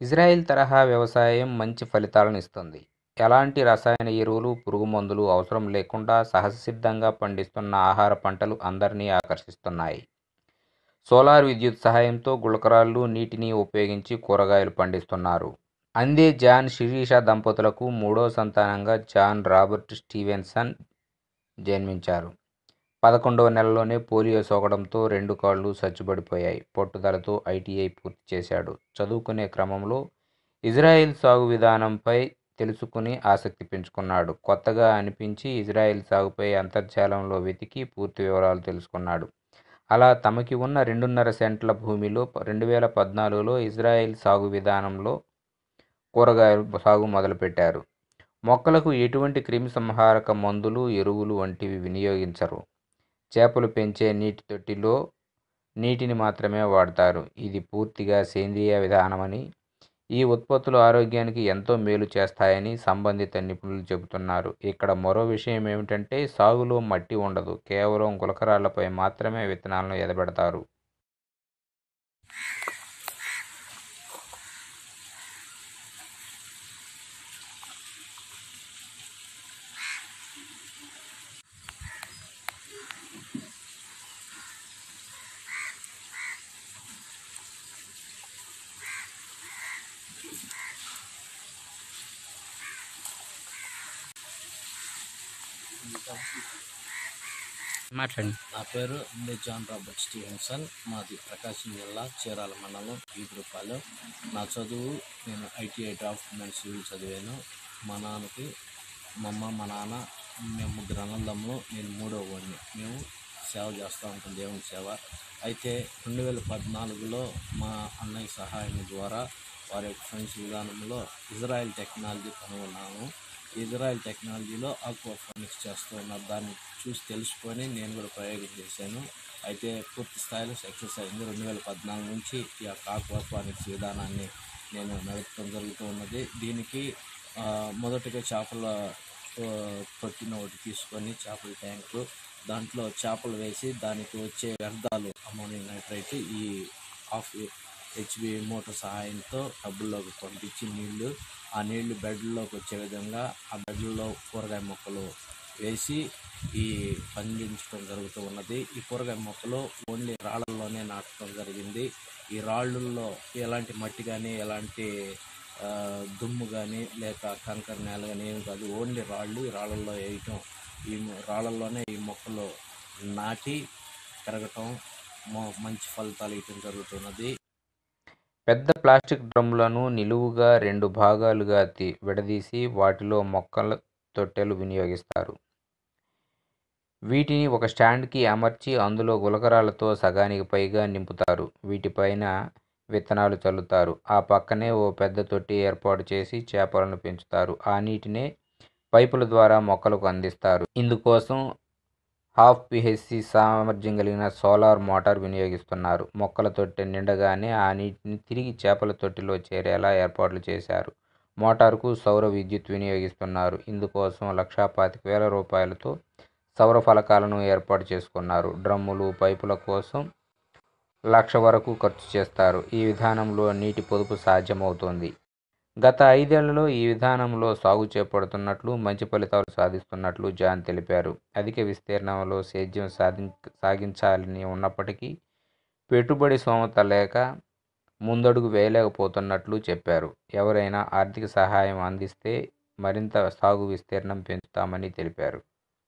Israel తరహా వ్యవసాయం మంచి ఫలితాలను ఇస్తుంది. ఎలాంటి రసాయన ఎరువులు, పురుగుమందులు అవసరం లేకుండా సహజసిద్ధంగా పండిస్తున్న ఆహార పంటలు అందరినీ ఆకర్షిస్తున్నాయి. సోలార్ విద్యుత్ సహాయంతో గులకరాళ్లు, నీటిని ఉపయోగించి కూరగాయలు పండిస్తున్నారు. అందే జాన్, శిరీష దంపతులకు మూడో సంతానంగా జాన్ రాబర్ట్ స్టీవెన్సన్ జన్మించారు. పదకొండువ నెలలోనే పోలియో సోకడంతో రెండు కాళ్లూ చచ్చుబడిపోయాయి. పట్టుదలతో ఐటీఐ పూర్తి చేశాడు. చదువుకునే క్రమంలో ఇజ్రాయెల్ సాగు విధానంపై తెలుసుకుని ఆసక్తి పెంచుకున్నాడు. కొత్తగా అనిపించి ఇజ్రాయెల్ సాగుపై అంతర్జాలంలో వెతికి పూర్తి వివరాలు తెలుసుకున్నాడు. అలా తమకి ఉన్న రెండున్నర సెంట్ల భూమిలో రెండు వేల పద్నాలుగులో ఇజ్రాయెల్ సాగు విధానంలో కూరగాయల సాగు మొదలుపెట్టారు. మొక్కలకు ఎటువంటి క్రిమిసంహారక మందులు, ఎరువులు వంటివి వినియోగించరు. చేపలు పెంచే నీటి తొట్టిలో నీటిని మాత్రమే వాడతారు. ఇది పూర్తిగా సేంద్రియ విధానమని, ఈ ఉత్పత్తులు ఆరోగ్యానికి ఎంతో మేలు చేస్తాయని సంబంధిత నిపుణులు చెబుతున్నారు. ఇక్కడ మరో విషయమేమిటంటే సాగులో మట్టి ఉండదు. కేవలం గులకరాళ్లపై మాత్రమే విత్తనాలను ఎదబెడతారు. మాట్లాడండి నా పేరు అందే జాన్ రాబర్ట్ స్టీవెన్సన్ మాది ప్రకాశం జిల్లా చీరాల మండలం ఈదురుపాలెం నా చదువు నేను ఐటీఐ డ్రాఫ్ట్ మ్యాన్ సివిల్ చదివాను మా నాన్నకి మా అమ్మ మా నాన్న మేము ముగ్గురు అన్నదమ్ములు నేను మూడో వాడిని మేము సేవ చేస్తూ ఉంటాం దేవుని సేవ అయితే రెండు వేల పద్నాలుగులో మా అన్నయ్య సహాయం ద్వారా వారి యొక్క ఫ్రెండ్స్ విధానంలో ఇజ్రాయెల్ టెక్నాలజీ కనుగొన్నాము ఇజ్రాయెల్ టెక్నాలజీలో ఆక్వాఫోనిక్స్ చేస్తూ ఉన్నారు దాన్ని చూసి తెలుసుకొని నేను కూడా ప్రయోగం చేశాను అయితే పూర్తి స్థాయిలో సక్సెస్ అయింది రెండు వేల పద్నాలుగు నుంచి ఈ యొక్క ఆక్వాఫోనిక్స్ విధానాన్ని నేను నడపడం జరుగుతూ ఉన్నది దీనికి ఆ, మొదటగా చేపల ఆ, తొట్టిన ఒకటి తీసుకొని చేపల ట్యాంకు దాంట్లో చేపలు వేసి దానికి వచ్చే వ్యర్థాలు అమోనియం నైట్రైట్ ఈ హాఫ్ హెచ్బి మోటార్ సహాయంతో టబ్బుల్లోకి పంపించి నీళ్లు ఆ నీళ్లు బెడ్లోకి వచ్చే విధంగా ఆ బెడ్లలో కూరగాయ మొక్కలు వేసి ఈ పండించడం జరుగుతూ ఉన్నది ఈ కూరగాయ మొక్కలు ఓన్లీ రాళ్ళల్లోనే నాటడం జరిగింది ఈ రాళ్ళల్లో ఎలాంటి మట్టి కానీ ఎలాంటి ఆ, దుమ్ము కానీ లేక కంకర నేల కానీ ఏమి కాదు ఓన్లీ రాళ్ళు ఈ రాళ్ళల్లో వేయటం ఈ మొ- రాళ్ళల్లోనే ఈ మొక్కలు నాటి పెరగటం మొ- మంచి ఫలితాలు ఇవ్వటం జరుగుతున్నది పెద్ద ప్లాస్టిక్ డ్రమ్ములను నిలువుగా రెండు భాగాలుగా తి విడదీసి వాటిలో మొక్కల తొట్టెలు వినియోగిస్తారు. వీటిని ఒక స్టాండ్కి అమర్చి అందులో గులకరాళ్లతో సగానికి పైగా నింపుతారు. వీటిపైన విత్తనాలు చల్లుతారు. ఆ పక్కనే ఓ పెద్ద తొట్టి ఏర్పాటు చేసి చేపలను పెంచుతారు. ఆ నీటినే పైపుల ద్వారా మొక్కలకు అందిస్తారు. ఇందుకోసం హాఫ్ పీహెచ్సీ సామర్థ్యం కలిగిన సోలార్ మోటార్ వినియోగిస్తున్నారు. మొక్కల తొట్టె నిండగానే ఆ నీటిని తిరిగి చేపల తొట్టిలో చేరేలా ఏర్పాట్లు చేశారు. మోటారుకు సౌర విద్యుత్ వినియోగిస్తున్నారు. ఇందుకోసం లక్షా పాతిక వేల రూపాయలతో సౌర ఫలకాలను ఏర్పాటు చేసుకున్నారు. డ్రమ్ములు, పైపుల కోసం లక్ష వరకు ఖర్చు చేస్తారు. ఈ విధానంలో నీటి పొదుపు సాధ్యమవుతోంది. గత ఐదేళ్లలో ఈ విధానంలో సాగు చేపడుతున్నట్లు, మంచి ఫలితాలు సాధిస్తున్నట్లు జాన్ తెలిపారు. అధిక విస్తీర్ణంలో సేద్యం సాధి సాగించాలని ఉన్నప్పటికీ పెట్టుబడి స్తోమత లేక ముందడుగు వేయలేకపోతున్నట్లు చెప్పారు. ఎవరైనా ఆర్థిక సహాయం అందిస్తే మరింత సాగు విస్తీర్ణం పెంచుతామని తెలిపారు.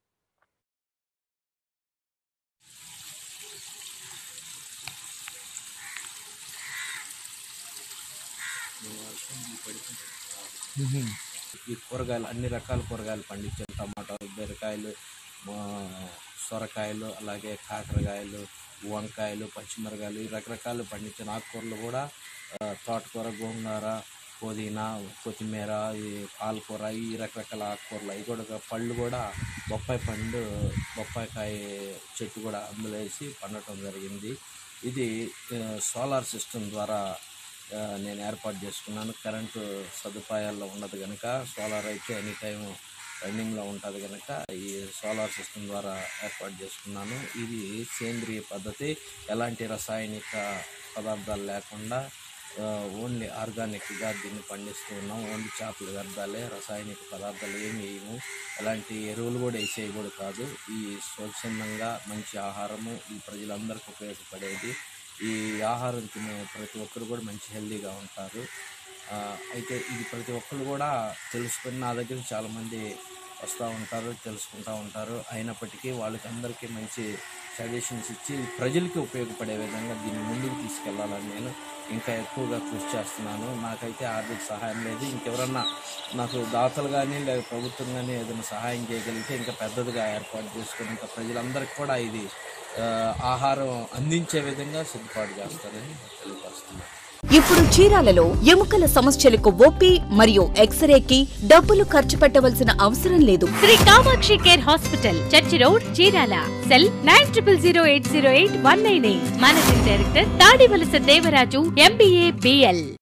ఈ కూరగాయలు అన్ని రకాల కూరగాయలు పండించాను టమాటాలు బీరకాయలు ఆ, సొరకాయలు అలాగే కాకరకాయలు వంకాయలు పచ్చిమిరకాయలు ఈ రకరకాలు పండించాను ఆకుకూరలు కూడా ఆ, తోటకూర గోంగూర పుదీనా కొత్తిమీర ఈ పాలకూర ఈ రకరకాల ఆకుకూరలు అవి కూడా పళ్ళు కూడా బొప్పాయి పండు బొప్పాయికాయ చెట్టు కూడా అందులో వేసి పండటం జరిగింది ఇది ఆ, సోలార్ సిస్టమ్ ద్వారా ఆ, నేను ఏర్పాటు చేసుకున్నాను కరెంటు సదుపాయాల్లో ఉన్నది కనుక సోలార్ అయితే ఎనీ టైం రన్నింగ్లో ఉంటుంది కనుక ఈ సోలార్ సిస్టమ్ ద్వారా ఏర్పాటు చేసుకున్నాను ఇది సేంద్రియ పద్ధతి ఎలాంటి రసాయనిక పదార్థాలు లేకుండా ఆ, ఓన్లీ ఆర్గానిక్గా దీన్ని పండిస్తూ ఉన్నాం ఓన్లీ చేపల వ్యర్థాలే రసాయనిక పదార్థాలు ఏమి వేయము ఎలాంటి ఎరువులు కూడా వేసేవి కూడా కాదు ఈ స్వచ్ఛందంగా మంచి ఆహారము ఈ ప్రజలందరికీ ఉపయోగపడేది ఈ ఆహారం తినే ప్రతి ఒక్కరు కూడా మంచి హెల్తీగా ఉంటారు ఆ, అయితే ఇది ప్రతి ఒక్కరు కూడా తెలుసుకొని నా దగ్గర చాలామంది వస్తూ ఉంటారు తెలుసుకుంటూ ఉంటారు అయినప్పటికీ వాళ్ళకి అందరికీ మంచి సజెషన్స్ ఇచ్చి ప్రజలకి ఉపయోగపడే విధంగా దీన్ని ముందుకు తీసుకెళ్లాలని నేను ఇంకా ఎక్కువగా కృషి చేస్తున్నాను నాకైతే ఆర్థిక సహాయం లేదు ఇంకెవరన్నా నాకు దాతలు కానీ లేదా ప్రభుత్వం కానీ ఏదైనా సహాయం చేయగలిగితే ఇంకా పెద్దదిగా ఏర్పాటు చేసుకొని ఇంకా ప్రజలందరికీ కూడా ఇది ఆ, ఆహారం అందించే విధంగా సిద్ధపాటు చేస్తారని తెలియపరుస్తున్నాను ఇప్పుడు చీరాలలో ఎముకల సమస్యలకు ఓపీ మరియు ఎక్స్రేకి డబ్బులు ఖర్చు పెట్టవలసిన అవసరం లేదు Shri Kamakshi care hospital church road Chirala cell nine triple zero eight zero eight one nine eight managing director Tadivalasa Devaraju MBA BL